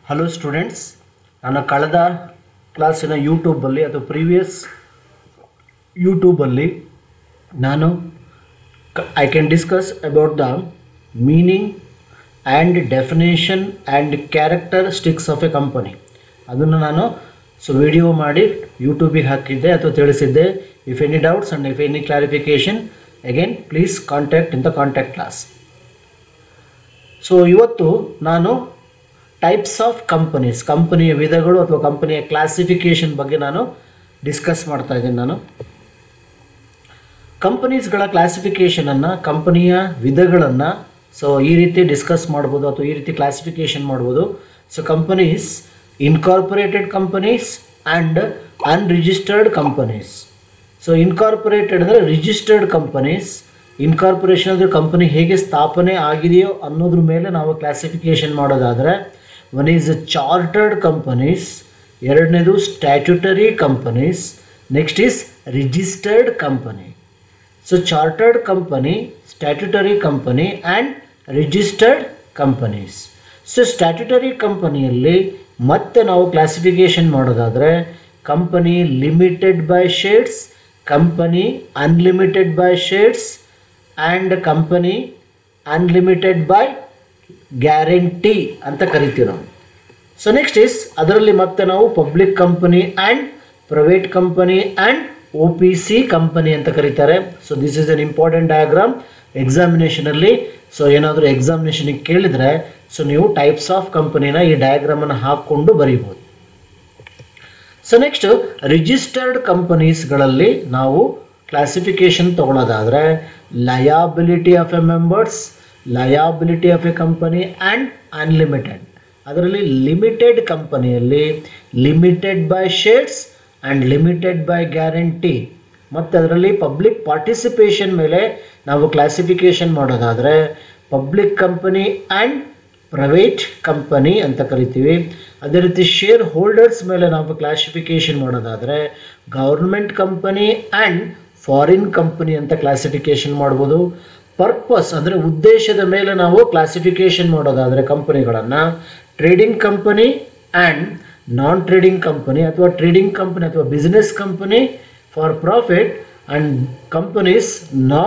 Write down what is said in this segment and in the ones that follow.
Hello students ನಾನು ಕಳೆದ ಕ್ಲಾಸಿನ ಯೂಟ್ಯೂಬಲ್ಲಿ ಅಥವಾ ಪ್ರೀವಿಯಸ್ ಯೂಟ್ಯೂಬಲ್ಲಿ ನಾನು I can discuss about the meaning and definition and characteristics of a company ಅದನ್ನು ನಾನು ಸೊ ವಿಡಿಯೋ ಮಾಡಿ ಯೂಟ್ಯೂಬಿಗೆ ಹಾಕಿದ್ದೆ ಅಥವಾ ತಿಳಿಸಿದ್ದೆ if any doubts and if any clarification again please contact in the contact class so ಇವತ್ತು ನಾನು ಟೈಪ್ಸ್ ಆಫ್ ಕಂಪನೀಸ್ ಕಂಪನಿಯ ವಿಧಗಳು ಅಥವಾ ಕಂಪನಿಯ ಕ್ಲಾಸಿಫಿಕೇಷನ್ ಬಗ್ಗೆ ನಾನು ಡಿಸ್ಕಸ್ ಮಾಡ್ತಾ ಇದ್ದೀನಿ ನಾನು ಕಂಪನೀಸ್ಗಳ ಕ್ಲಾಸಿಫಿಕೇಷನನ್ನು ಕಂಪನಿಯ ವಿಧಗಳನ್ನು ಸೊ ಈ ರೀತಿ ಡಿಸ್ಕಸ್ ಮಾಡ್ಬೋದು ಅಥವಾ ಈ ರೀತಿ ಕ್ಲಾಸಿಫಿಕೇಷನ್ ಮಾಡ್ಬೋದು so companies incorporated companies and unregistered companies so incorporated ಅಂದರೆ ರಿಜಿಸ್ಟರ್ಡ್ ಕಂಪನೀಸ್ ಇನ್ಕಾರ್ಪೊರೇಷನ್ ಅಂದರೆ ಕಂಪನಿ ಹೇಗೆ ಸ್ಥಾಪನೆ ಆಗಿದೆಯೋ ಅನ್ನೋದ್ರ ಮೇಲೆ ನಾವು ಕ್ಲಾಸಿಫಿಕೇಷನ್ ಮಾಡೋದಾದರೆ ಒನ್ ಈಸ್ ಚಾರ್ಟರ್ಡ್ ಕಂಪನೀಸ್ ಎರಡನೇದು statutory companies next is registered company so chartered company statutory company and registered companies so statutory ಕಂಪನಿಯಲ್ಲಿ ಮತ್ತೆ ನಾವು ಕ್ಲಾಸಿಫಿಕೇಷನ್ ಮಾಡೋದಾದರೆ company limited by shares company unlimited by shares and company unlimited by guarantee ಅಂತ ಕರಿತೀವಿ ನಾವು so next is ಅದರಲ್ಲಿ ಮತ್ತೆ ನಾವು public company and private company and O P C company ಅಂತ ಕರೀತಾರೆ so this is an important diagram ಎಕ್ಸಾಮಿನೇಷನಲ್ಲಿ so ಏನಾದರೂ ಎಕ್ಸಾಮಿನೇಷನಿಗೆ ಕೇಳಿದರೆ ಸೊ ನೀವು ಟೈಪ್ಸ್ ಆಫ್ ಕಂಪನಿನ ಈ ಡಯಾಗ್ರಾಮನ್ನು ಹಾಕ್ಕೊಂಡು ಬರೀಬೋದು ಸೊ ನೆಕ್ಸ್ಟ್ ರಿಜಿಸ್ಟರ್ಡ್ ಕಂಪನೀಸ್ಗಳಲ್ಲಿ ನಾವು ಕ್ಲಾಸಿಫಿಕೇಶನ್ ತೊಗೊಳೋದಾದರೆ liability of a members liability of a company and unlimited ಅದರಲ್ಲಿ ಲಿಮಿಟೆಡ್ ಕಂಪನಿಯಲ್ಲಿ limited by shares and limited by guarantee ಮತ್ತು ಅದರಲ್ಲಿ ಪಬ್ಲಿಕ್ ಪಾರ್ಟಿಸಿಪೇಷನ್ ಮೇಲೆ ನಾವು ಕ್ಲಾಸಿಫಿಕೇಷನ್ ಮಾಡೋದಾದರೆ public company and private company ಅಂತ ಕರಿತೀವಿ ಅದೇ ರೀತಿ ಶೇರ್ ಹೋಲ್ಡರ್ಸ್ ಮೇಲೆ ನಾವು ಕ್ಲಾಸಿಫಿಕೇಷನ್ ಮಾಡೋದಾದರೆ government company and foreign company ಅಂತ ಕ್ಲಾಸಿಫಿಕೇಷನ್ ಮಾಡ್ಬೋದು ಪರ್ಪಸ್ ಅಂದರೆ ಉದ್ದೇಶದ ಮೇಲೆ ನಾವು ಕ್ಲಾಸಿಫಿಕೇಷನ್ ಮಾಡೋದಾದರೆ ಕಂಪನಿಗಳನ್ನು trading company and non trading company ಅಥವಾ ಟ್ರೇಡಿಂಗ್ ಕಂಪನಿ ಅಥವಾ business company for profit and companies ನಾ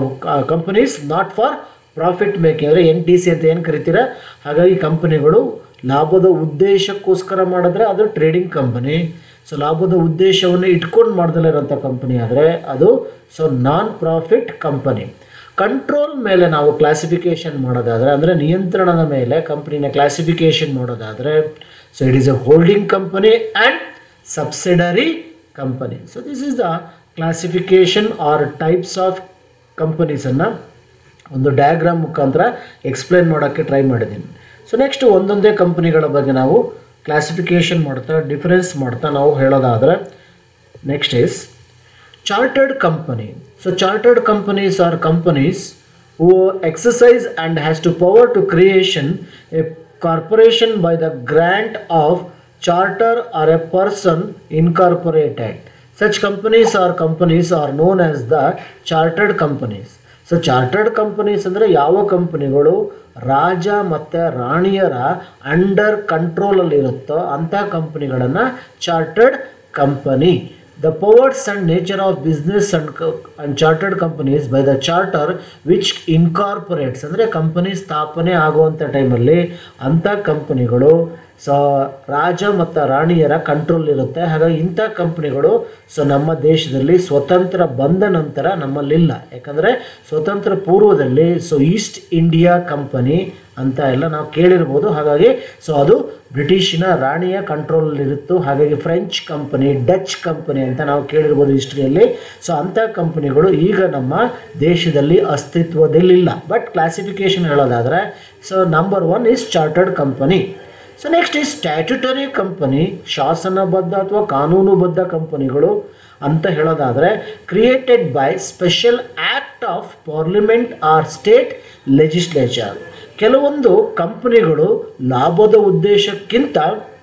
companies not for profit making ಅಂದರೆ ಎನ್ ಟಿ ಸಿ ಅಂತ ಏನು ಕರಿತೀರ ಹಾಗಾಗಿ ಕಂಪನಿಗಳು ಲಾಭದ ಉದ್ದೇಶಕ್ಕೋಸ್ಕರ ಮಾಡಿದ್ರೆ ಅದು ಟ್ರೇಡಿಂಗ್ ಕಂಪನಿ ಸೊ ಲಾಭದ ಉದ್ದೇಶವನ್ನು ಇಟ್ಕೊಂಡು ಮಾಡ್ದಲೇ ಇರೋಂಥ ಕಂಪನಿ ಆದರೆ ಅದು so non profit company control ಮೇಲೆ ನಾವು ಕ್ಲಾಸಿಫಿಕೇಷನ್ ಮಾಡೋದಾದರೆ ಅಂದರೆ ನಿಯಂತ್ರಣದ ಮೇಲೆ ಕಂಪನಿನ ಕ್ಲಾಸಿಫಿಕೇಷನ್ ಮಾಡೋದಾದರೆ so it is a holding company and subsidiary company so this is the classification are types of ಕಂಪನೀಸನ್ನು ಒಂದು ಡಯಾಗ್ರಾಮ್ ಮುಖಾಂತರ ಎಕ್ಸ್ಪ್ಲೈನ್ ಮಾಡೋಕ್ಕೆ ಟ್ರೈ ಮಾಡಿದ್ದೀನಿ ಸೊ ನೆಕ್ಸ್ಟ್ ಒಂದೊಂದೇ ಕಂಪನಿಗಳ ಬಗ್ಗೆ ನಾವು ಕ್ಲಾಸಿಫಿಕೇಷನ್ ಮಾಡ್ತಾ ಡಿಫರೆನ್ಸ್ ಮಾಡ್ತಾ ನಾವು ಹೇಳೋದಾದರೆ next is chartered company so chartered companies are companies who exercise and has to power to creation a corporation by the grant of charter or a person incorporated. Such companies or companies are known as the chartered companies. So chartered companies ಅಂದರೆ ಯಾವ ಕಂಪನಿಗಳು ರಾಜ ಮತ್ತು ರಾಣಿಯರ under ಕಂಟ್ರೋಲಲ್ಲಿ ಇರುತ್ತೋ ಅಂಥ ಕಂಪನಿಗಳನ್ನು chartered company the powers and nature of business and and chartered companies by the charter which incorporates ಅಂದರೆ ಕಂಪನಿ ಸ್ಥಾಪನೆ ಆಗುವಂಥ ಟೈಮಲ್ಲಿ ಅಂಥ ಕಂಪನಿಗಳು ಸೊ ರಾಜ ಮತ್ತು ರಾಣಿಯರ ಕಂಟ್ರೋಲ್ ಇರುತ್ತೆ ಹಾಗಾಗಿ ಇಂಥ ಕಂಪ್ನಿಗಳು ಸೊ ನಮ್ಮ ದೇಶದಲ್ಲಿ ಸ್ವತಂತ್ರ ಬಂದ ನಂತರ ನಮ್ಮಲ್ಲಿಲ್ಲ ಯಾಕಂದರೆ ಸ್ವತಂತ್ರ ಪೂರ್ವದಲ್ಲಿ ಸೊ ಈಸ್ಟ್ ಇಂಡಿಯಾ ಕಂಪನಿ ಅಂತ ಎಲ್ಲ ನಾವು ಕೇಳಿರ್ಬೋದು ಹಾಗಾಗಿ ಸೊ ಅದು ಬ್ರಿಟಿಷಿನ ರಾಣಿಯ ಕಂಟ್ರೋಲಲ್ಲಿರುತ್ತು ಹಾಗಾಗಿ ಫ್ರೆಂಚ್ ಕಂಪನಿ ಡಚ್ ಕಂಪನಿ ಅಂತ ನಾವು ಕೇಳಿರ್ಬೋದು ಹಿಸ್ಟ್ರಿಯಲ್ಲಿ ಸೊ ಅಂಥ ಕಂಪನಿಗಳು ಈಗ ನಮ್ಮ ದೇಶದಲ್ಲಿ ಅಸ್ತಿತ್ವದಲ್ಲಿಲ್ಲ ಬಟ್ ಕ್ಲಾಸಿಫಿಕೇಶನ್ ಹೇಳೋದಾದರೆ so number one is chartered company so next ಈ ಸ್ಟ್ಯಾಟ್ಯುಟರಿ ಕಂಪನಿ ಶಾಸನಬದ್ಧ ಅಥವಾ ಕಾನೂನುಬದ್ಧ ಕಂಪನಿಗಳು ಅಂತ ಹೇಳೋದಾದರೆ created by special act of parliament or state legislature ಕೆಲವೊಂದು ಕಂಪನಿಗಳು ಲಾಭದ ಉದ್ದೇಶಕ್ಕಿಂತ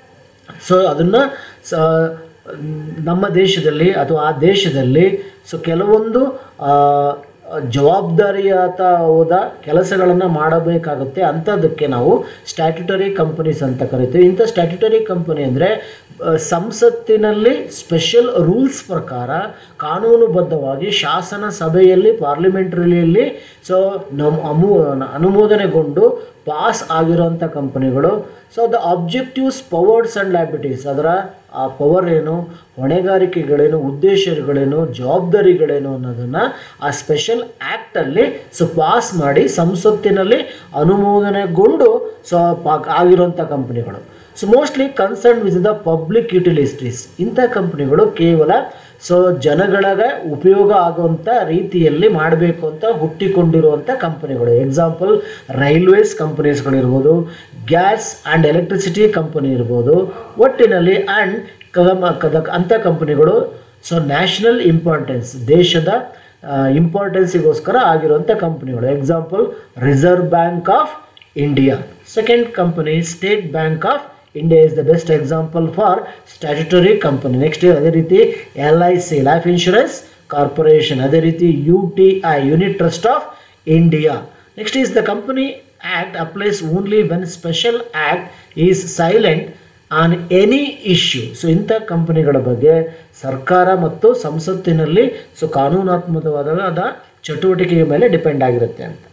ಸೊ ಅದನ್ನು ಸ ನಮ್ಮ ದೇಶದಲ್ಲಿ ಅಥವಾ ಆ ದೇಶದಲ್ಲಿ ಸೊ ಕೆಲವೊಂದು ಜವಾಬ್ದಾರಿಯಾದ ಕೆಲಸಗಳನ್ನು ಮಾಡಬೇಕಾಗುತ್ತೆ ಅಂಥದ್ದಕ್ಕೆ ನಾವು ಸ್ಟ್ಯಾಟ್ಯುಟರಿ ಕಂಪನೀಸ್ ಅಂತ ಕರಿತೀವಿ ಇಂಥ ಸ್ಟ್ಯಾಟ್ಯುಟರಿ ಕಂಪನಿ ಅಂದರೆ ಸಂಸತ್ತಿನಲ್ಲಿ ಸ್ಪೆಷಲ್ ರೂಲ್ಸ್ ಪ್ರಕಾರ ಕಾನೂನುಬದ್ಧವಾಗಿ ಶಾಸನ ಸಭೆಯಲ್ಲಿ ಪಾರ್ಲಿಮೆಂಟ್ರಿಯಲ್ಲಿ ಸೊ ನಮ್ ಅಮು ಅನುಮೋದನೆಗೊಂಡು ಪಾಸ್ ಆಗಿರೋಂಥ ಕಂಪನಿಗಳು so the objectives powers and liabilities ಅದರ ಆ ಪವರ್ ಏನು ಹೊಣೆಗಾರಿಕೆಗಳೇನು ಉದ್ದೇಶಗಳೇನು ಜವಾಬ್ದಾರಿಗಳೇನು ಅನ್ನೋದನ್ನು ಆ ಸ್ಪೆಷಲ್ ಆ್ಯಕ್ಟಲ್ಲಿ ಸೊ ಪಾಸ್ ಮಾಡಿ ಸಂಸತ್ತಿನಲ್ಲಿ ಅನುಮೋದನೆಗೊಂಡು ಸೊ ಪಾ ಆಗಿರೋಂಥ ಕಂಪನಿಗಳು so mostly concern with the public utilities ಇಂಥ ಕಂಪ್ನಿಗಳು ಕೇವಲ ಸೊ ಜನಗಳಿಗೆ ಉಪಯೋಗ ಆಗುವಂಥ ರೀತಿಯಲ್ಲಿ ಮಾಡಬೇಕು ಅಂತ ಹುಟ್ಟಿಕೊಂಡಿರುವಂಥ ಕಂಪನಿಗಳು ಎಕ್ಸಾಂಪಲ್ ರೈಲ್ವೇಸ್ ಕಂಪನೀಸ್ಗಳಿರ್ಬೋದು ಗ್ಯಾಸ್ ಆ್ಯಂಡ್ ಎಲೆಕ್ಟ್ರಿಸಿಟಿ ಕಂಪನಿ ಇರ್ಬೋದು ಒಟ್ಟಿನಲ್ಲಿ ಆ್ಯಂಡ್ ಕದ ಅಂಥ ಕಂಪನಿಗಳು ಸೊ ನ್ಯಾಷನಲ್ ಇಂಪಾರ್ಟೆನ್ಸ್ ದೇಶದ ಇಂಪಾರ್ಟೆನ್ಸಿಗೋಸ್ಕರ ಆಗಿರುವಂಥ ಕಂಪನಿಗಳು example reserve bank of India second company state bank of India is the best example for statutory company next ಅದೇ ರೀತಿ L I C life insurance corporation ಅದೇ ರೀತಿ U T I unit trust of India next is the company act applies only when special act is silent on any issue so ಇಂಥ ಕಂಪನಿಗಳ ಬಗ್ಗೆ ಸರ್ಕಾರ ಮತ್ತು ಸಂಸತ್ತಿನಲ್ಲಿ ಸೊ ಕಾನೂನಾತ್ಮಕವಾದ ಚಟುವಟಿಕೆಯ ಮೇಲೆ ಡಿಪೆಂಡ್ ಆಗಿರುತ್ತೆ ಅಂತ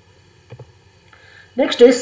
ನೆಕ್ಸ್ಟ್ ಇಸ್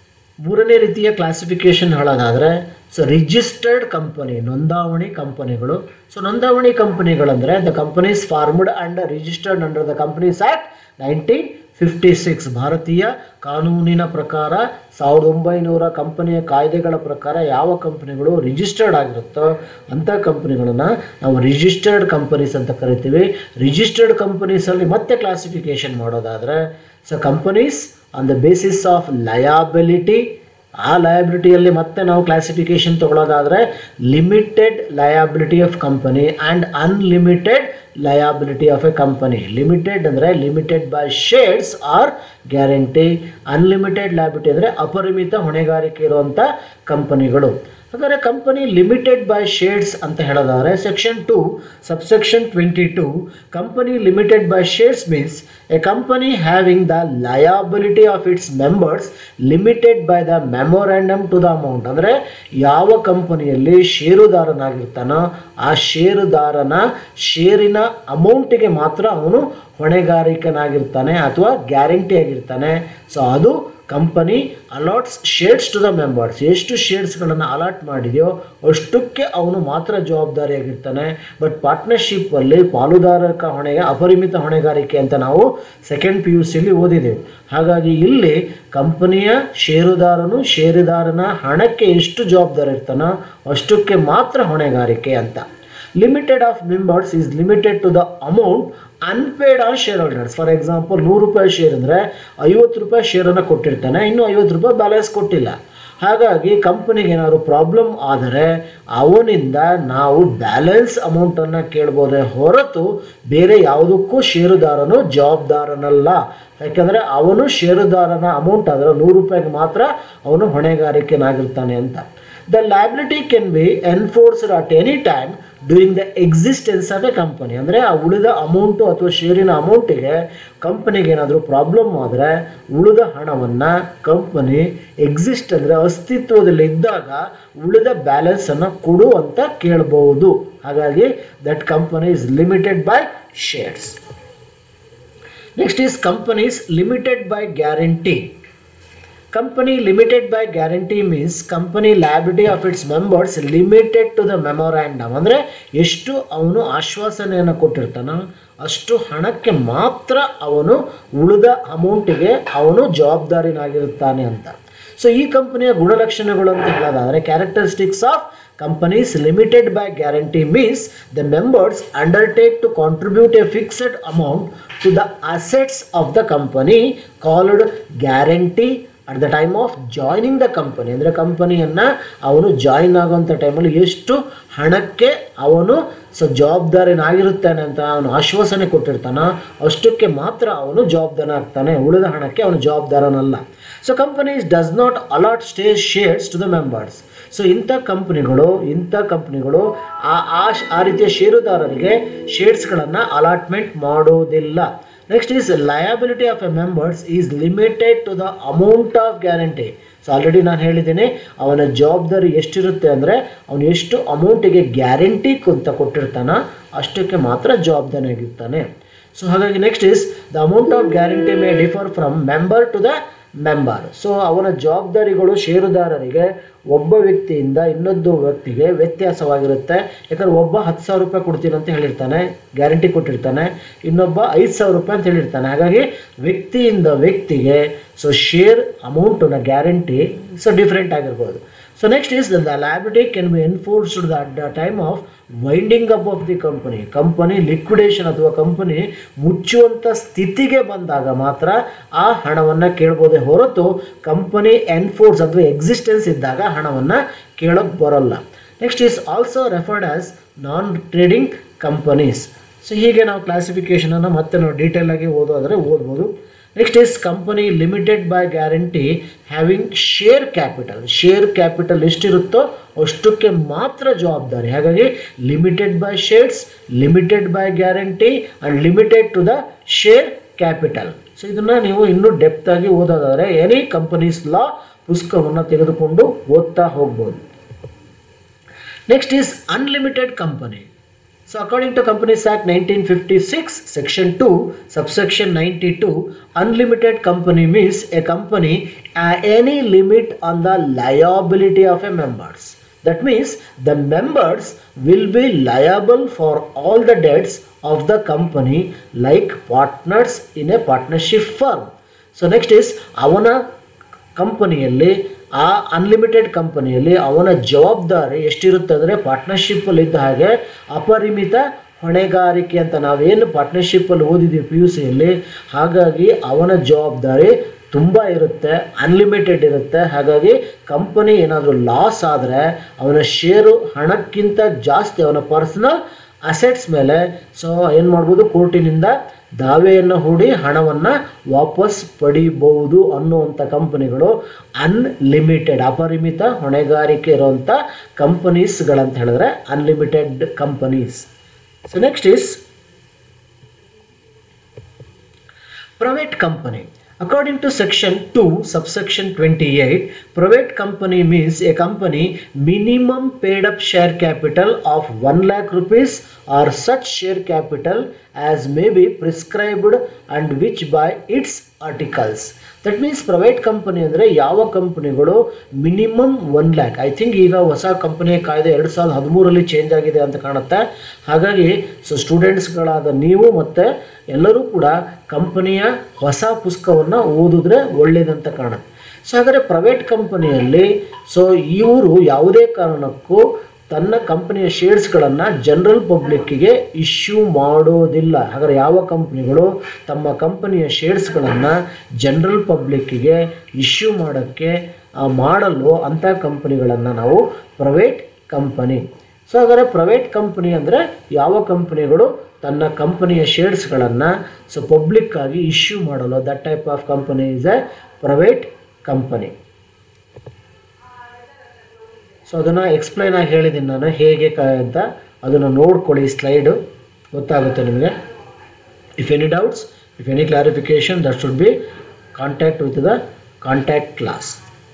ಮೂರನೇ ರೀತಿಯ ಕ್ಲಾಸಿಫಿಕೇಶನ್ ಹೇಳೋದಾದರೆ ಸೊ ರಿಜಿಸ್ಟರ್ಡ್ ಕಂಪನಿ ನೋಂದಾವಣಿ ಕಂಪನಿಗಳು ಸೊ ನೋಂದಾವಣಿ ಕಂಪನಿಗಳಂದರೆ the companies formed and registered under the companies act nineteen fifty six ಭಾರತೀಯ ಕಾನೂನಿನ ಪ್ರಕಾರ ಸಾವಿರದ ಒಂಬೈನೂರ ಕಂಪನಿಯ ಕಾಯ್ದೆಗಳ ಪ್ರಕಾರ ಯಾವ ಕಂಪನಿಗಳು ರಿಜಿಸ್ಟರ್ಡ್ ಆಗಿರುತ್ತೋ ಅಂಥ ಕಂಪನಿಗಳನ್ನು ನಾವು ರಿಜಿಸ್ಟರ್ಡ್ ಕಂಪನೀಸ್ ಅಂತ ಕರಿತೀವಿ ರಿಜಿಸ್ಟರ್ಡ್ ಕಂಪನೀಸಲ್ಲಿ ಮತ್ತೆ ಕ್ಲಾಸಿಫಿಕೇಶನ್ ಮಾಡೋದಾದರೆ so companies on the basis of liability ಆ ಲಯಬಿಲಿಟಿಯಲ್ಲಿ ಮತ್ತೆ ನಾವು ಕ್ಲಾಸಿಫಿಕೇಶನ್ ತಗೊಳ್ಳೋದಾದರೆ limited liability of company and unlimited liability of a company limited ಅಂದರೆ limited by shares or guarantee unlimited liability ಅಂದರೆ ಅಪರಿಮಿತ ಹೊಣೆಗಾರಿಕೆ ಇರುವಂಥ ಕಂಪನಿಗಳು ಹಾಗಾದರೆ ಕಂಪನಿ ಲಿಮಿಟೆಡ್ ಬೈ ಶೇರ್ಸ್ ಅಂತ ಹೇಳೋದಾದರೆ section two subsection twenty two company limited by shares means a company having the liability of its members limited by the memorandum to the amount ಅಂದರೆ ಯಾವ ಕಂಪನಿಯಲ್ಲಿ ಷೇರುದಾರನಾಗಿರ್ತಾನೋ ಆ ಷೇರುದಾರನ ಷೇರಿನ ಅಮೌಂಟಿಗೆ ಮಾತ್ರ ಅವನು ಹೊಣೆಗಾರಿಕನಾಗಿರ್ತಾನೆ ಅಥವಾ ಗ್ಯಾರಂಟಿ ಆಗಿರ್ತಾನೆ ಸೊ ಅದು company allots shares to the members ಎಷ್ಟು ಶೇರ್ಸ್ಗಳನ್ನು ಅಲಾಟ್ ಮಾಡಿದೆಯೋ ಅಷ್ಟಕ್ಕೆ ಅವನು ಮಾತ್ರ ಜವಾಬ್ದಾರಿಯಾಗಿರ್ತಾನೆ ಬಟ್ ಪಾರ್ಟ್ನರ್ಶಿಪ್ಪಲ್ಲಿ ಪಾಲುದಾರಕ ಹೊಣೆಗೆ ಅಪರಿಮಿತ ಹೊಣೆಗಾರಿಕೆ ಅಂತ ನಾವು ಸೆಕೆಂಡ್ ಪಿ ಯು ಸಿಲಿ ಓದಿದ್ದೇವೆ ಹಾಗಾಗಿ ಇಲ್ಲಿ ಕಂಪನಿಯ ಷೇರುದಾರನು ಷೇರುದಾರನ ಹಣಕ್ಕೆ ಎಷ್ಟು ಜವಾಬ್ದಾರಿ ಇರ್ತಾನೋ ಅಷ್ಟಕ್ಕೆ ಮಾತ್ರ ಹೊಣೆಗಾರಿಕೆ ಅಂತ limited of members is limited to the amount unpaid on shareholders for example ನೂರು ರೂಪಾಯಿ ಶೇರ್ ಅಂದರೆ ಐವತ್ತು ರೂಪಾಯಿ ಶೇರನ್ನು ಕೊಟ್ಟಿರ್ತಾನೆ ಇನ್ನೂ ಐವತ್ತು ರೂಪಾಯಿ ಬ್ಯಾಲೆನ್ಸ್ ಕೊಟ್ಟಿಲ್ಲ ಹಾಗಾಗಿ ಕಂಪನಿಗೆ ಏನಾದ್ರು ಪ್ರಾಬ್ಲಮ್ ಆದರೆ ಅವನಿಂದ ನಾವು ಬ್ಯಾಲೆನ್ಸ್ ಅಮೌಂಟನ್ನು ಕೇಳ್ಬೋದೇ ಹೊರತು ಬೇರೆ ಯಾವುದಕ್ಕೂ ಷೇರುದಾರನು ಜವಾಬ್ದಾರನಲ್ಲ ಯಾಕೆಂದರೆ ಅವನು ಷೇರುದಾರನ ಅಮೌಂಟ್ ಆದರೆ ನೂರು ರೂಪಾಯಿಗೆ ಮಾತ್ರ ಅವನು ಹೊಣೆಗಾರಿಕೆನಾಗಿರ್ತಾನೆ ಅಂತ the liability can be enforced at any time during the existence of a company ಅಂದರೆ ಆ ಉಳಿದ ಅಮೌಂಟು ಅಥವಾ ಷೇರಿನ ಅಮೌಂಟಿಗೆ ಕಂಪನಿಗೆ ಏನಾದರೂ ಪ್ರಾಬ್ಲಮ್ ಆದರೆ ಉಳಿದ ಹಣವನ್ನು ಕಂಪನಿ ಎಕ್ಸಿಸ್ಟ್ ಅಂದರೆ ಅಸ್ತಿತ್ವದಲ್ಲಿ ಇದ್ದಾಗ ಉಳಿದ ಬ್ಯಾಲೆನ್ಸನ್ನು ಕೊಡು ಅಂತ ಕೇಳ್ಬೋದು ಹಾಗಾಗಿ that company is limited by shares next is companies limited by guarantee company limited by guarantee means company liability of its members limited to the memorandum ಅಂದರೆ ಎಷ್ಟು ಅವನು ಆಶ್ವಾಸನೆಯನ್ನು ಕೊಟ್ಟಿರ್ತಾನೋ ಅಷ್ಟು ಹಣಕ್ಕೆ ಮಾತ್ರ ಅವನು ಉಳಿದ ಅಮೌಂಟಿಗೆ ಅವನು ಜವಾಬ್ದಾರಿನಾಗಿರುತ್ತಾನೆ ಅಂತ ಸೊ ಈ ಕಂಪನಿಯ ಗುಣಲಕ್ಷಣಗಳು ಅಂತ ಹೇಳೋದಾದರೆ characteristics of companies limited by guarantee means the members undertake to contribute a fixed amount to the assets of the company called guarantee at the time of joining the company ಅಂದರೆ ಕಂಪನಿಯನ್ನು ಅವನು join ಆಗುವಂಥ ಟೈಮಲ್ಲಿ ಎಷ್ಟು ಹಣಕ್ಕೆ ಅವನು so ಜವಾಬ್ದಾರಿನಾಗಿರುತ್ತಾನೆ ಅಂತ ಅವನು ಆಶ್ವಾಸನೆ ಕೊಟ್ಟಿರ್ತಾನೋ ಅಷ್ಟಕ್ಕೆ ಮಾತ್ರ ಅವನು ಜವಾಬ್ದಾರ ಆಗ್ತಾನೆ ಉಳಿದ ಹಣಕ್ಕೆ ಅವನು ಜವಾಬ್ದಾರನಲ್ಲ so companies does not allot stay shares to the members so ಇಂಥ ಕಂಪ್ನಿಗಳು ಇಂಥ ಕಂಪ್ನಿಗಳು ಆ ಆ ಆ ರೀತಿಯ ಷೇರುದಾರರಿಗೆ ಶೇರ್ಸ್ಗಳನ್ನು ಅಲಾಟ್ಮೆಂಟ್ ಮಾಡೋದಿಲ್ಲ next is liability of a members is limited to the amount of guarantee so already ನಾನು ಹೇಳಿದ್ದೀನಿ ಅವನ ಜವಾಬ್ದಾರಿ ಎಷ್ಟಿರುತ್ತೆ ಅಂದರೆ ಅವನು ಎಷ್ಟು ಅಮೌಂಟಿಗೆ ಗ್ಯಾರಂಟಿ ಅಂತ ಕೊಟ್ಟಿರ್ತಾನೋ ಅಷ್ಟಕ್ಕೆ ಮಾತ್ರ ಜವಾಬ್ದಾರಿಯಾಗಿರ್ತಾನೆ ಸೊ ಹಾಗಾಗಿ next is the amount of guarantee may differ from member to the member so ಅವನ ಜವಾಬ್ದಾರಿಗಳು ಷೇರುದಾರರಿಗೆ ಒಬ್ಬ ವ್ಯಕ್ತಿಯಿಂದ ಇನ್ನೊಂದು ವ್ಯಕ್ತಿಗೆ ವ್ಯತ್ಯಾಸವಾಗಿರುತ್ತೆ ಯಾಕಂದ್ರೆ ಒಬ್ಬ ಹತ್ತು ಸಾವಿರ ರೂಪಾಯಿ ಕೊಡ್ತೀನಿ ಅಂತ ಹೇಳಿರ್ತಾನೆ ಗ್ಯಾರಂಟಿ ಕೊಟ್ಟಿರ್ತಾನೆ ಇನ್ನೊಬ್ಬ ಐದು ಸಾವಿರ ರೂಪಾಯಿ ಅಂತ ಹೇಳಿರ್ತಾನೆ ಹಾಗಾಗಿ ವ್ಯಕ್ತಿಯಿಂದ ವ್ಯಕ್ತಿಗೆ ಸೊ ಶೇರ್ ಅಮೌಂಟನ್ನ ಗ್ಯಾರಂಟಿ ಸೊ ಡಿಫ್ರೆಂಟ್ ಆಗಿರ್ಬೋದು so next is the liability can be enforced the the time of winding up of the company company liquidation ಅಥವಾ ಕಂಪನಿ ಮುಚ್ಚುವಂಥ ಸ್ಥಿತಿಗೆ ಬಂದಾಗ ಮಾತ್ರ ಆ ಹಣವನ್ನು ಕೇಳ್ಬೋದೇ ಹೊರತು ಕಂಪನಿ ಎನ್ಫೋರ್ಸ್ ಅಥವಾ ಎಕ್ಸಿಸ್ಟೆನ್ಸ್ ಇದ್ದಾಗ ಹಣವನ್ನು ಕೇಳೋಕ್ಕೆ ಬರೋಲ್ಲ next is also referred as non trading companies so ಹೀಗೆ ನಾವು ಕ್ಲಾಸಿಫಿಕೇಷನನ್ನು ಮತ್ತೆ ನಾವು ಡೀಟೇಲ್ ಆಗಿ ಓದೋದ್ರೆ ಓದ್ಬೋದು next is company limited by guarantee having share capital share capital ಎಷ್ಟಿರುತ್ತೋ ಅಷ್ಟಕ್ಕೆ ಮಾತ್ರ ಜವಾಬ್ದಾರಿ ಹಾಗಾಗಿ limited by shares limited by guarantee and limited to the share capital so ಇದನ್ನು ನೀವು ಇನ್ನೂ ಡೆಪ್ತ್ ಆಗಿ ಓದೋದಾದರೆ ಎನಿ ಕಂಪನೀಸ್ ಲಾ ಪುಸ್ತಕವನ್ನು ತೆಗೆದುಕೊಂಡು ಓದ್ತಾ ಹೋಗ್ಬೋದು next is unlimited company So according to Companies Act 1956, Section 2, subsection 92, unlimited company means a company uh, any limit on the liability of a members. That means the members will be liable for all the debts of the company like partners in a partnership firm. So next is ಅವನ ಕಂಪನಿಯಲ್ಲಿ ಆ unlimited ಕಂಪನಿಯಲ್ಲಿ ಅವನ ಜವಾಬ್ದಾರಿ ಎಷ್ಟಿರುತ್ತೆ ಅಂದರೆ ಪಾರ್ಟ್ನರ್ಶಿಪ್ಪಲ್ಲಿ ಇದ್ದ ಹಾಗೆ ಅಪರಿಮಿತ ಹೊಣೆಗಾರಿಕೆ ಅಂತ ನಾವೇನು ಪಾರ್ಟ್ನರ್ಶಿಪ್ಪಲ್ಲಿ ಓದಿದ್ದೀವಿ ಪಿ ಯು ಸಿಯಲ್ಲಿ ಹಾಗಾಗಿ ಅವನ ಜವಾಬ್ದಾರಿ ತುಂಬ ಇರುತ್ತೆ ಅನ್ಲಿಮಿಟೆಡ್ ಇರುತ್ತೆ ಹಾಗಾಗಿ ಕಂಪನಿ ಏನಾದರೂ ಲಾಸ್ ಆದರೆ ಅವನ ಷೇರು ಹಣಕ್ಕಿಂತ ಜಾಸ್ತಿ ಅವನ ಪರ್ಸನಲ್ ಅಸೆಟ್ಸ್ ಮೇಲೆ ಸೊ ಏನು ಮಾಡ್ಬೋದು ಕೋರ್ಟಿನಿಂದ ದಾವೆಯನ್ನು ಹೂಡಿ ಹಣವನ್ನು ವಾಪಸ್ ಪಡಿಬಹುದು ಅನ್ನುವಂಥ ಕಂಪನಿಗಳು ಅನ್ಲಿಮಿಟೆಡ್ ಅಪರಿಮಿತ ಹೊಣೆಗಾರಿಕೆ ಇರುವಂಥ ಕಂಪನೀಸ್ಗಳಂತ ಹೇಳಿದ್ರೆ unlimited companies so next is private company according to section 2 subsection 28 private company means a company minimum paid up share capital of 1 lakh rupees or such share capital as may be prescribed and which by its articles that means private company ಅಂದರೆ ಯಾವ ಕಂಪನಿಗಳು minimum one lakh I think ಈಗ ಹೊಸ ಕಂಪನಿಯ ಕಾಯ್ದೆ ಎರಡು ಸಾವಿರದ ಹದಿಮೂರರಲ್ಲಿ ಚೇಂಜ್ ಆಗಿದೆ ಅಂತ ಕಾಣುತ್ತೆ ಹಾಗಾಗಿ ಸೊ ಸ್ಟೂಡೆಂಟ್ಸ್ಗಳಾದ ನೀವು ಮತ್ತು ಎಲ್ಲರೂ ಕೂಡ ಕಂಪನಿಯ ಹೊಸ ಪುಸ್ತಕವನ್ನು ಓದಿದ್ರೆ ಒಳ್ಳೇದಂತ ಕಾಣುತ್ತೆ ಸೊ ಹಾಗಾದರೆ ಪ್ರೈವೇಟ್ ಕಂಪನಿಯಲ್ಲಿ ಸೊ ಇವರು ಯಾವುದೇ ಕಾರಣಕ್ಕೂ ತನ್ನ ಕಂಪನಿಯ ಶೇರ್ಸ್ಗಳನ್ನು ಜನರಲ್ ಪಬ್ಲಿಕ್ಕಿಗೆ ಇಶ್ಯೂ ಮಾಡೋದಿಲ್ಲ ಹಾಗಾದ್ರೆ ಯಾವ ಕಂಪ್ನಿಗಳು ತಮ್ಮ ಕಂಪನಿಯ ಶೇರ್ಸ್ಗಳನ್ನು ಜನರಲ್ ಪಬ್ಲಿಕ್ಕಿಗೆ ಇಶ್ಯೂ ಮಾಡೋಕ್ಕೆ ಆ, ಮಾಡಲು ಅಂಥ ಕಂಪನಿಗಳನ್ನು ನಾವು ಪ್ರೈವೇಟ್ ಕಂಪನಿ ಸೊ ಹಾಗಾದ್ರೆ ಪ್ರೈವೇಟ್ ಕಂಪನಿ ಅಂದರೆ ಯಾವ ಕಂಪನಿಗಳು ತನ್ನ ಕಂಪನಿಯ ಶೇರ್ಸ್ಗಳನ್ನು ಸೊ ಪಬ್ಲಿಕ್ಕಾಗಿ ಇಶ್ಯೂ ಮಾಡಲು that type of company is a private company so ಅದನ್ನು ಎಕ್ಸ್ಪ್ಲೈನ್ ಆಗಿ ಹೇಳಿದ್ದೀನಿ ನಾನು ಹೇಗೆ ಕ ಅಂತ ಅದನ್ನು ನೋಡ್ಕೊಳ್ಳಿ ಸ್ಲೈಡು ಗೊತ್ತಾಗುತ್ತೆ ನಿಮಗೆ if any doubts if any clarification that should be contact with the contact class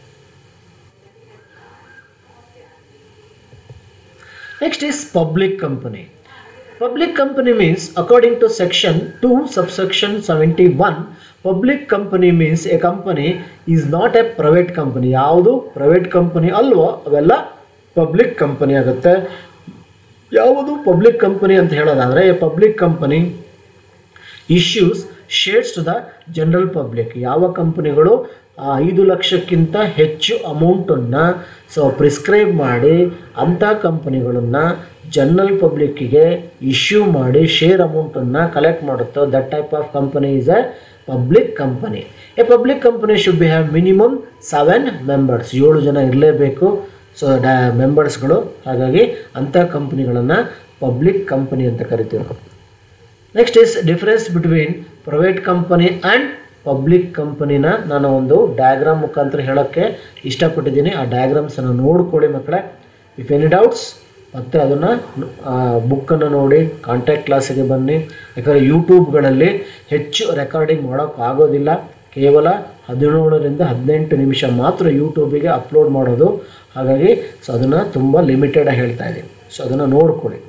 Next is public company. Public company means according to section 2 subsection 71 public company means a company is not a private company ಯಾವುದು private company ಅಲ್ವೋ ಅವೆಲ್ಲ public company ಆಗುತ್ತೆ ಯಾವುದು public company ಅಂತ ಹೇಳೋದಾದರೆ public company issues shares to the general public ಯಾವ ಕಂಪನಿಗಳು ಆ ಐದು ಲಕ್ಷಕ್ಕಿಂತ ಹೆಚ್ಚು ಅಮೌಂಟನ್ನು ಸೊ ಪ್ರಿಸ್ಕ್ರೈಬ್ ಮಾಡಿ ಅಂಥ ಕಂಪನಿಗಳನ್ನು ಜನರಲ್ ಪಬ್ಲಿಕ್ಕಿಗೆ ಇಶ್ಯೂ ಮಾಡಿ ಶೇರ್ ಅಮೌಂಟನ್ನು ಕಲೆಕ್ಟ್ ಮಾಡುತ್ತೋ that type of company is a public company a public company should be have minimum seven members ಏಳು ಜನ ಇರಲೇಬೇಕು ಸೊ ಡ್ಯಾ ಮೆಂಬರ್ಸ್ಗಳು ಹಾಗಾಗಿ ಅಂಥ ಕಂಪನಿಗಳನ್ನು ಪಬ್ಲಿಕ್ ಕಂಪನಿ ಅಂತ ಕರಿತೀವಿ ನಾವು next is difference between private company and public ಕಂಪನಿನ ನಾನು ಒಂದು ಡಯಾಗ್ರಾಮ್ ಮುಖಾಂತರ ಹೇಳೋಕ್ಕೆ ಇಷ್ಟಪಟ್ಟಿದ್ದೀನಿ ಆ ಡಯಾಗ್ರಾಮ್ಸನ್ನು ನೋಡ್ಕೊಳ್ಳಿ ಮಕ್ಕಳೇ ಇಫ್ ಎನಿ ಡೌಟ್ಸ್ ಮತ್ತು ಅದನ್ನು ಬುಕ್ಕನ್ನು ನೋಡಿ ಕಾಂಟ್ಯಾಕ್ಟ್ ಕ್ಲಾಸಿಗೆ ಬನ್ನಿ ಯಾಕಂದರೆ ಯೂಟ್ಯೂಬ್ಗಳಲ್ಲಿ ಹೆಚ್ಚು ರೆಕಾರ್ಡಿಂಗ್ ಮಾಡೋಕ್ಕಾಗೋದಿಲ್ಲ ಕೇವಲ ಹದಿನೇಳರಿಂದ ಹದಿನೆಂಟು ನಿಮಿಷ ಮಾತ್ರ ಯೂಟ್ಯೂಬಿಗೆ ಅಪ್ಲೋಡ್ ಮಾಡೋದು ಹಾಗಾಗಿ ಸೊ ಅದನ್ನು ತುಂಬ ಲಿಮಿಟೆಡಾಗಿ ಹೇಳ್ತಾ ಇದ್ದೀನಿ ಸೊ ಅದನ್ನು ನೋಡ್ಕೊಳ್ಳಿ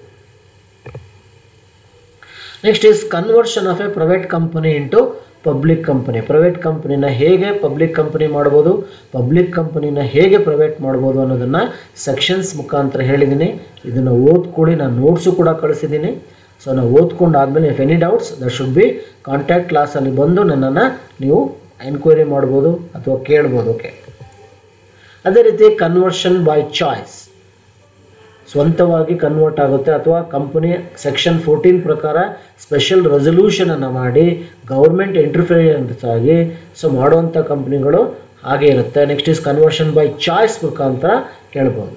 next is conversion of a private company into public company private ಕಂಪನಿನ ಹೇಗೆ ಪಬ್ಲಿಕ್ ಕಂಪನಿ ಮಾಡ್ಬೋದು ಪಬ್ಲಿಕ್ ಕಂಪನಿನ ಹೇಗೆ ಪ್ರೈವೇಟ್ ಮಾಡ್ಬೋದು ಅನ್ನೋದನ್ನು ಸೆಕ್ಷನ್ಸ್ ಮುಖಾಂತರ ಹೇಳಿದ್ದೀನಿ ಇದನ್ನು ಓದ್ಕೊಳ್ಳಿ ನಾನು ನೋಟ್ಸು ಕೂಡ ಕಳಿಸಿದ್ದೀನಿ ಸೊ ನಾವು ಓದ್ಕೊಂಡು ಆದಮೇಲೆ if any doubts that should be contact ಕ್ಲಾಸಲ್ಲಿ ಬಂದು ನನ್ನನ್ನು ನೀವು ಎನ್ಕ್ವೈರಿ ಮಾಡ್ಬೋದು ಅಥವಾ ಕೇಳ್ಬೋದು ಓಕೆ ಅದೇ ರೀತಿ ಕನ್ವರ್ಷನ್ ಬೈ ಚಾಯ್ಸ್ ಸ್ವಂತವಾಗಿ ಕನ್ವರ್ಟ್ ಆಗುತ್ತೆ ಅಥವಾ ಕಂಪನಿ ಸೆಕ್ಷನ್ ಫೋರ್ಟೀನ್ ಪ್ರಕಾರ ಸ್ಪೆಷಲ್ ರೆಸೊಲ್ಯೂಷನನ್ನು ಮಾಡಿ ಗೌರ್ಮೆಂಟ್ ಇಂಟರ್ಫಿಯರೆನ್ಸ್ ಆಗಿ ಸೊ ಮಾಡುವಂಥ ಕಂಪ್ನಿಗಳು ಹಾಗೆ ಇರುತ್ತೆ next is conversion by choice ಮುಖಾಂತರ ಕೇಳ್ಬೋದು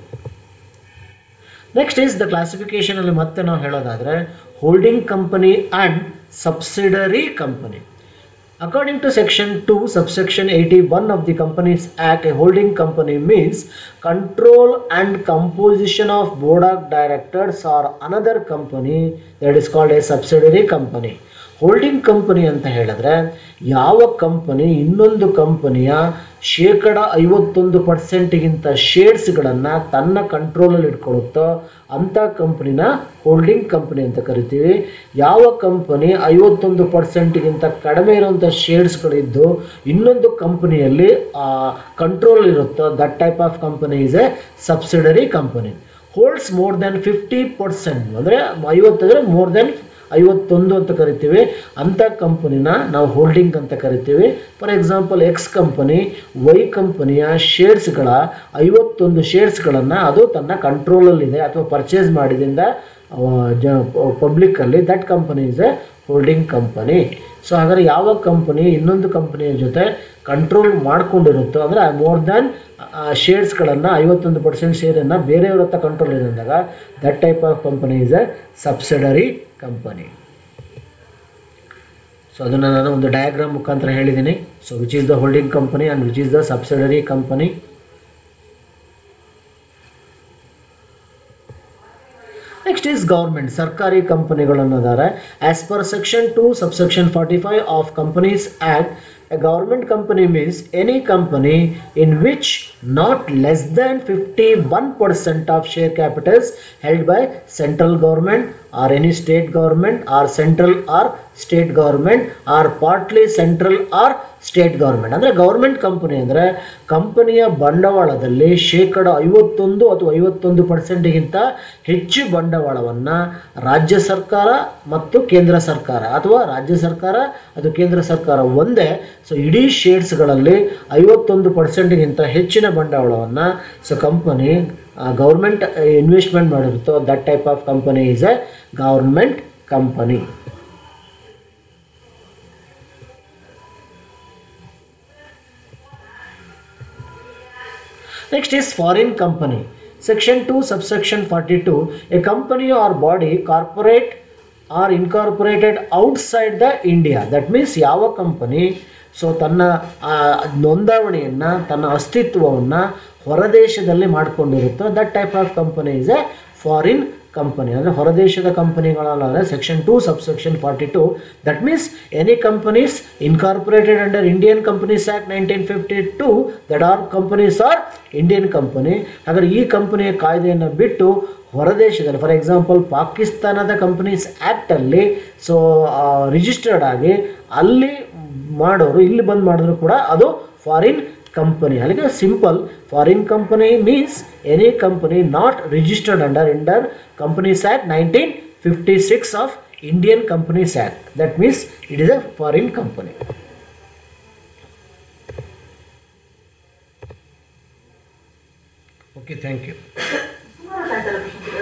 ನೆಕ್ಸ್ಟ್ ಈಸ್ ದ ಕ್ಲಾಸಿಫಿಕೇಷನಲ್ಲಿ ಮತ್ತೆ ನಾವು ಹೇಳೋದಾದರೆ holding company and subsidiary company According to section 2 subsection 81 of the Companies Act, a holding company means control and composition of board of directors or another company that is called a subsidiary company. Holding company ಅಂತ ಹೇಳಿದ್ರೆ ಯಾವ company ಇನ್ನೊಂದು ಕಂಪನಿಯ ಶೇಕಡ ಐವತ್ತೊಂದು ಪರ್ಸೆಂಟ್ಗಿಂತ ಶೇರ್ಸ್ಗಳನ್ನು ತನ್ನ ಕಂಟ್ರೋಲಲ್ಲಿ ಇಟ್ಕೊಳ್ಳುತ್ತೋ ಅಂಥ ಕಂಪನಿನ ಹೋಲ್ಡಿಂಗ್ ಕಂಪನಿ ಅಂತ ಕರಿತೀವಿ ಯಾವ ಕಂಪನಿ ಐವತ್ತೊಂದು ಪರ್ಸೆಂಟ್ಗಿಂತ ಕಡಿಮೆ ಇರುವಂಥ ಶೇರ್ಸ್ಗಳಿದ್ದು ಇನ್ನೊಂದು ಕಂಪನಿಯಲ್ಲಿ ಕಂಟ್ರೋಲ್ ಇರುತ್ತೋ that type of company is a subsidiary company holds more than fifty percent ಅಂದರೆ ಐವತ್ತಂದರೆ ಮೋರ್ ದೆನ್ ಐವತ್ತೊಂದು ಅಂತ ಕರಿತೀವಿ ಅಂಥ ಕಂಪನಿನ ನಾವು ಹೋಲ್ಡಿಂಗ್ ಅಂತ ಕರಿತೀವಿ for example X company Y ಕಂಪನಿಯ ಶೇರ್ಸ್ಗಳ ಐವತ್ತೊಂದು ಶೇರ್ಸ್ಗಳನ್ನು ಅದು ತನ್ನ ಕಂಟ್ರೋಲಲ್ಲಿದೆ ಅಥವಾ ಪರ್ಚೇಸ್ ಮಾಡಿದಿಂದ ಜ ಪಬ್ಲಿಕ್ಕಲ್ಲಿ that company is a holding company so ಹಾಗಾದ್ರೆ ಯಾವ ಕಂಪನಿ ಇನ್ನೊಂದು ಕಂಪನಿಯ ಜೊತೆ ಕಂಟ್ರೋಲ್ ಮಾಡ್ಕೊಂಡಿರುತ್ತೋ ಅಂದರೆ ಮೋರ್ ದ್ಯಾನ್ ಶೇರ್ಸ್ಗಳನ್ನು ಐವತ್ತೊಂದು ಪರ್ಸೆಂಟ್ ಶೇರನ್ನು ಬೇರೆಯವ್ರ ಹತ್ರ ಕಂಟ್ರೋಲ್ ಇದ್ದಾಗ that type of company is a subsidiary company so ಅದನ್ನು ನಾನು ಒಂದು ಡಯಾಗ್ರಾಮ್ ಮುಖಾಂತರ ಹೇಳಿದ್ದೀನಿ so which is the holding company and which is the subsidiary company next is government ಸರ್ಕಾರಿ ಕಂಪನಿಗಳನ್ನೋದಾರೆ as per section two subsection forty five of companies act a government company means any company in which not less than fifty one percent of share capitals held by central government or any state government or central or state government or partly central or state government ಅಂದರೆ government company ಅಂದರೆ ಕಂಪನಿಯ ಬಂಡವಾಳದಲ್ಲಿ ಶೇಕಡ ಐವತ್ತೊಂದು ಅಥವಾ ಐವತ್ತೊಂದು ಪರ್ಸೆಂಟ್ಗಿಂತ ಹೆಚ್ಚು ಬಂಡವಾಳವನ್ನು ರಾಜ್ಯ ಸರ್ಕಾರ ಮತ್ತು ಕೇಂದ್ರ ಸರ್ಕಾರ ಅಥವಾ ರಾಜ್ಯ ಸರ್ಕಾರ ಅದು ಕೇಂದ್ರ ಸರ್ಕಾರ ಒಂದೇ ಸೊ ಇಡೀ ಶೇರ್ಸ್ಗಳಲ್ಲಿ ಐವತ್ತೊಂದು ಪರ್ಸೆಂಟ್ಗಿಂತ ಹೆಚ್ಚಿನ ಬಂಡವಾಳವನ್ನು ಸೊ ಕಂಪನಿ ಗೌರ್ಮೆಂಟ್ ಇನ್ವೆಸ್ಟ್ಮೆಂಟ್ ಮಾಡಿರುತ್ತೋ that type of company is a government company Next is foreign company. Section 2, subsection 42. A company or body, corporate or incorporated outside the India. That means ಯಾವ ಕಂಪನಿ so ತನ್ನ ಆ, ನೋಂದಾವಣೆಯನ್ನು ತನ್ನ ಅಸ್ತಿತ್ವವನ್ನು ಹೊರದೇಶದಲ್ಲಿ ಮಾಡಿಕೊಂಡಿರುತ್ತೋ that type of company is a foreign company ಅಂದರೆ ಹೊರದೇಶದ ಕಂಪನಿಗಳಾದರೆ section two subsection forty two that means any companies incorporated under Indian companies act nineteen fifty two that are companies are Indian company ಹಾಗಾದ್ರೆ ಈ ಕಂಪನಿಯ ಕಾಯ್ದೆಯನ್ನು ಬಿಟ್ಟು ಹೊರದೇಶದಲ್ಲಿ for example ಪಾಕಿಸ್ತಾನದ ಕಂಪನೀಸ್ ಆ್ಯಕ್ಟಲ್ಲಿ ಸೊ ರಿಜಿಸ್ಟರ್ಡ್ ಆಗಿ ಅಲ್ಲಿ ಮಾಡೋರು ಇಲ್ಲಿ ಬಂದು ಮಾಡಿದ್ರು ಕೂಡ ಅದು ಫಾರಿನ್ ಕಂಪನಿ ಅಲ್ಲಿಗೆ simple foreign company means any company not registered under under companies act nineteen fifty six of Indian companies act that means it is a foreign company okay thank you